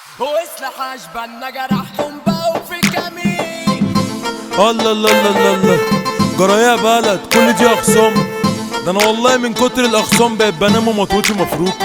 وسلاح اشبالنا جرحهم بقوا في كمين الله الله الله الله الله جرايه بلد كل دي اخصام ده انا والله من كتر الاخصام بقيت بنام ومطوتي مفروكه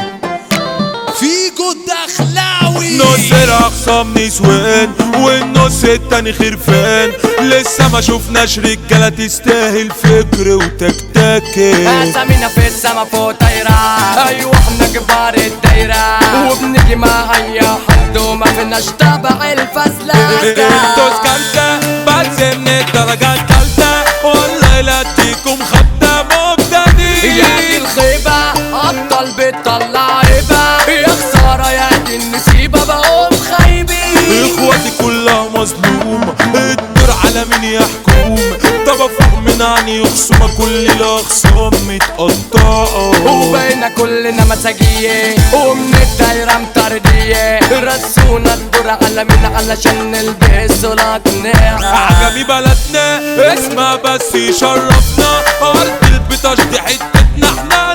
فيجو الدخلاوي نص الاخصام نسوان والنص التاني خرفان لسه ما شفناش رجاله تستاهل فكر وتكتاكل اسامينا في السما فوق طايرة ايوه احنا كبار الدايرة وبنيجي مع اي حد وما فيناش تبع الفزلكة انتوا كالتة بس من الدرجة التالتة والله لا تيكم خدة مبتدئين يا دي الخيبة ابطال بتطلع عيبة يا خسارة يا دي النسيبة بقوم خايبين اخواتي كلها مظلومة الدور على مين يحكم طب افوق من عني يخصم كل الاخصام متقطعة وبقينا كلنا مساجية ومن الدايرة مطردية رسونا الدور على مين علشان نلبس الأقنعة عجمي بلدنا اسمها بس يشرفنا ارض البطاش دي حتتنا احنا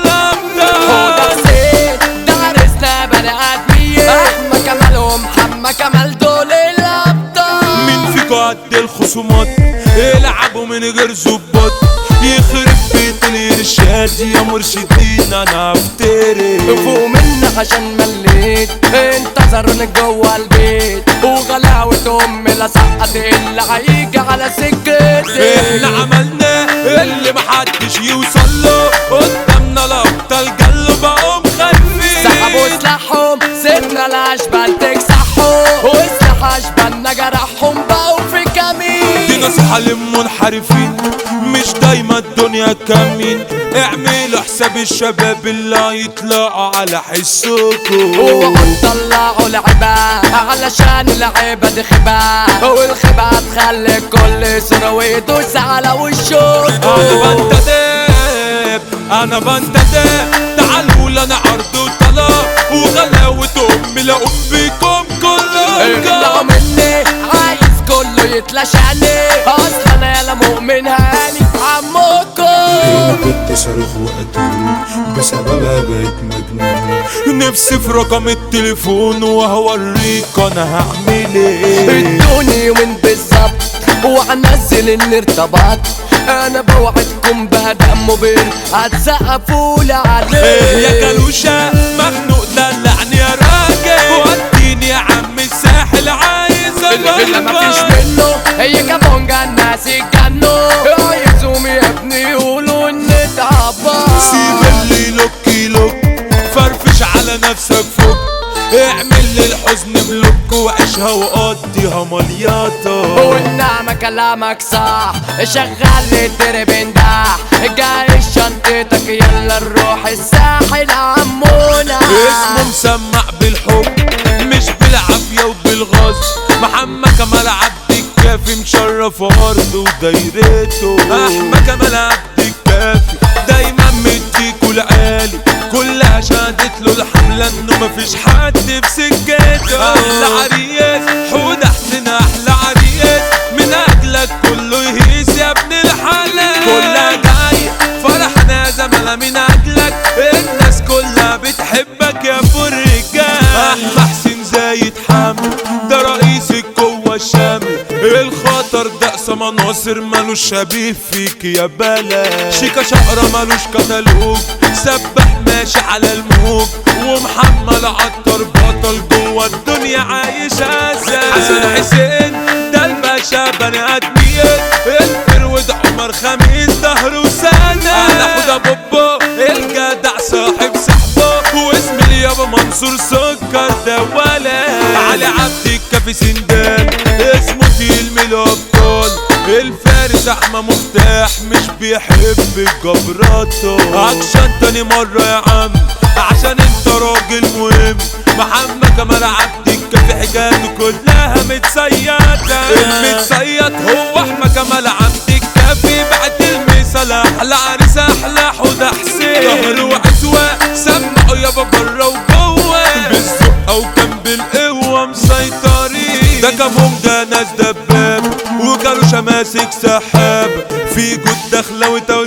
هو ده لمنا حسين ده عرسنا بني آدمية أحمد كمال ومحمد كمال دول الأبطال مين فيكو قد الخصومات العبوا من غير ظباط يخرب بيت الارشاد يا مرشدين انا افتري فوق منا عشان مليت انتظروني جوا البيت وغلاوة امي لا سقط اللي هيجي على سكتي احنا عملنا اللي محدش يوصل له قدامنا الابطال جلوا بقوا مخلفين سحبوا سلاحهم سيبنا الاشبال تكسحهم وسلاح اشبالنا جرحهم بقوا في دي كمين نصيحة للمنحرفين مش دايما الدنيا كمين اعملوا حساب الشباب اللي هيطلعوا على حسكم وقعد طلعوا لعبة علشان اللعبة دي خبا والخبا تخلي كل صورة ويدوس على وشه انا بنتدب انا بنتدب تعالوا لنا عرض وطلب وغلاوة امي لاقوم بيكم اطلعوا كلكم مني عايز كله يتلاشاني اصلا انا يالا مؤمن هاني عمكم انا كنت صاروخ وقتول بسببها بقيت مجنون نفسي في رقم التليفون وهوريك انا هعمل ايه ادوني يومين بالظبط وهنزل اني ارتبطت انا بوعدكم بهدأ مبين هتسقفولي عليه يا كلوشة مخنوق دلعني يا راجل وديني يا عم الساحل عايز اللي مفيش أبلبل. منه هي كابونجا الناس يتجنوا عايزهم يا ابني يقولوا ان تعبان سيب اللي يلوك يلوك فرفش على نفسك فوق اعمل للحزن بلوك وعيشها وقضيها ملياطة والنعمة كلامك صح شغال لي التربين ده جاي شنطتك يلا نروح الساحل عمونا اسمه مسمع بالحب مش بالعافية وبالغصب محمد كمال عبد الكافي مشرف أرضه ودايرته أحمد كمال عبد الكافي دايما مديكوا العالي كلها شهدت له الحملة انه مفيش حد في سكته احلى عريس حود احسن احلى عريس من اجلك كله يهيس يا ابن الحلال كلها جاي فرحنا يا زملاء من اجلك الناس كلها بتحبك يا ابو الرجال احمد حسين زايد حمد ده رئيس القوة الشامل الخطر ده اسامة ناصر مالوش شبيه فيك يا بلا شيكا شقرة مالوش كتالوج سبح ماشي على الموج ومحمد عطر بطل جوه الدنيا عايش ازاي حسن حسين ده الباشا بني ادمين الفرود عمر خميس ظهر وسنة انا حوده بوبو الجدع صاحب صاحبه واسم اليابا منصور سكر ده ولا علي عبد الكافي سندان اسمه تقيل من الابطال الفارس احمى مفتاح مش بيحب الجبراته اكشن تاني مرة يا عم عشان انت راجل مهم محمد كمال عبد الكافي حكايته كلها متسيدة المتسيد هو احمد كمال عبد الكافي بعد المثال احلى عريس احلى حوده حسين ظهر وعزوة سمعوا يابا بره وجوه بالزقة وكان بالقوة مسيطرين ده كمون ده ناس دباب وكانوا شماسك سحاب في جود دخلة